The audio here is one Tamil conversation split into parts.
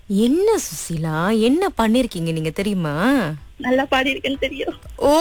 என்ன சுசிலா என்ன பண்ணிருக்கீங்க நீங்க தெரியுமா நல்லா பாடியிருக்கேன்னு தெரியும் ஓ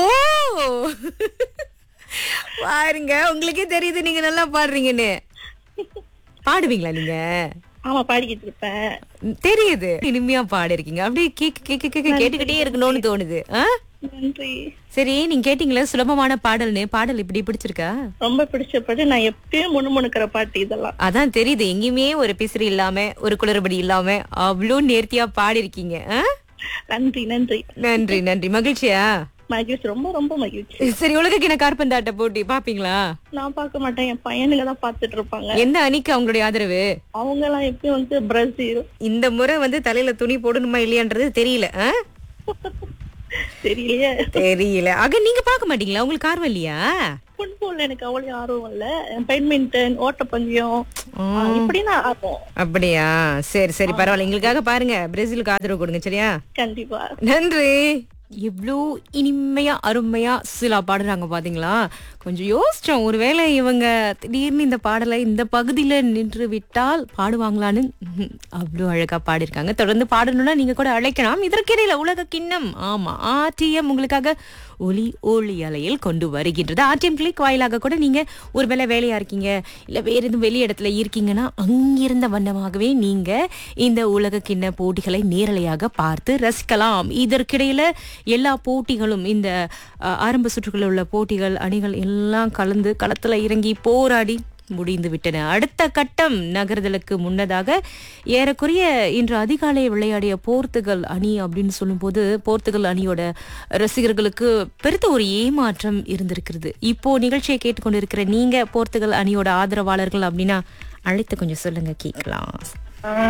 பாருங்க உங்களுக்கே தெரியுது நீங்க நல்லா பாடுறீங்கன்னு பாடுவீங்களா நீங்க ஆமா பாடிக்கிட்டு இருப்பேன் ம், தெரியுது இனிமையா பாடிருக்கீங்க அப்படியே கேக்க கேக்க கேக்க கேட்டுக்கிட்டே இருக்கணும்னு தோணுது ஆ? நன்றி சரி நீங்க கேட்டீங்களா சுலபமான பாடல்னு பாடல் இப்படி பிடிச்சிருக்கா ரொம்ப பிடிச்ச பாட்டு நான் எப்பயும் முணுமுணுக்கிற பாட்டு இதெல்லாம் அதான் தெரியுது எங்கேயுமே ஒரு பிசிறு இல்லாம ஒரு குளறுபடி இல்லாம அவ்வளோ நேர்த்தியா பாடிருக்கீங்க ஆ? நன்றி நன்றி நன்றி நன்றி மகிழ்ச்சியா மகிழ்ச்சி ரொம்ப ரொம்ப மகிழ்ச்சி சரி உலகக்கிண கார்பந்தாட்ட போட்டி பாப்பீங்களா நான் பார்க்க மாட்டேன் என் பையனுங்க தான் பார்த்துட்டு இருப்பாங்க எந்த அணிக்கு அவங்களுடைய ஆதரவு அவங்க எல்லாம் எப்பயும் வந்து பிரேசில் இந்த முறை வந்து தலையில துணி போடணுமா இல்லையான்றது தெரியல ஆ? தெரியலையே தெரியல ஆக நீங்க பார்க்க மாட்டீங்களா உங்களுக்கு ஆர்வம் இல்லையா ஃபுட்பால் எனக்கு அவ்வளவு ஆர்வம் இல்ல பேட்மிண்டன் ஓட்டப்பந்தயம் இப்படின்னா ஆர்வம் அப்படியா சரி சரி பரவாயில்ல எங்களுக்காக பாருங்க பிரேசிலுக்கு ஆதரவு கொடுங்க சரியா கண்டிப்பா நன்றி இவ்வளோ இனிமையா அருமையா சிலா பாடுறாங்க பாத்தீங்களா கொஞ்சம் யோசிச்சோம் ஒருவேளை இவங்க திடீர்னு இந்த பாடலை இந்த பகுதியில நின்று விட்டால் பாடுவாங்களான்னு ம்ஹும். அவ்வளோ அழகா பாடியிருக்காங்க தொடர்ந்து பாடணும்னா நீங்க கூட அழைக்கலாம் இதற்கிடையில உலக கிண்ணம் ஆமா ஆர்டிஎம் உங்களுக்காக ஒலி ஒளி அலையில் கொண்டு வருகின்றது ஆர்டிஎம் கிளிக் வாயிலாக கூட நீங்க ஒருவேளை வேலையா இருக்கீங்க இல்ல வேற எதுவும் வெளி இடத்துல இருக்கீங்கன்னா அங்கிருந்த வண்ணமாகவே நீங்க இந்த உலக கிண்ண போட்டிகளை நேரலையாக பார்த்து ரசிக்கலாம் இதற்கிடையில எல்லா போட்டிகளும் இந்த அஹ், ஆரம்ப சுற்றுகளில் உள்ள போட்டிகள் அணிகள் எல்லாம் கலந்து களத்துல இறங்கி போராடி முடிந்து விட்டன அடுத்த கட்டம் நகர்தலுக்கு முன்னதாக ஏறக்குறைய இன்று அதிகாலை விளையாடிய போர்த்துகல் அணி அப்படின்னு சொல்லும்போது போர்த்துகல் அணியோட ரசிகர்களுக்கு பெருத்த ஒரு ஏமாற்றம் இருந்திருக்கிறது இப்போ நிகழ்ச்சியை கேட்டுக்கொண்டிருக்கிற நீங்க போர்த்துகல் அணியோட ஆதரவாளர்கள் அப்படின்னா அழைத்து கொஞ்சம் சொல்லுங்க கேட்கலாம்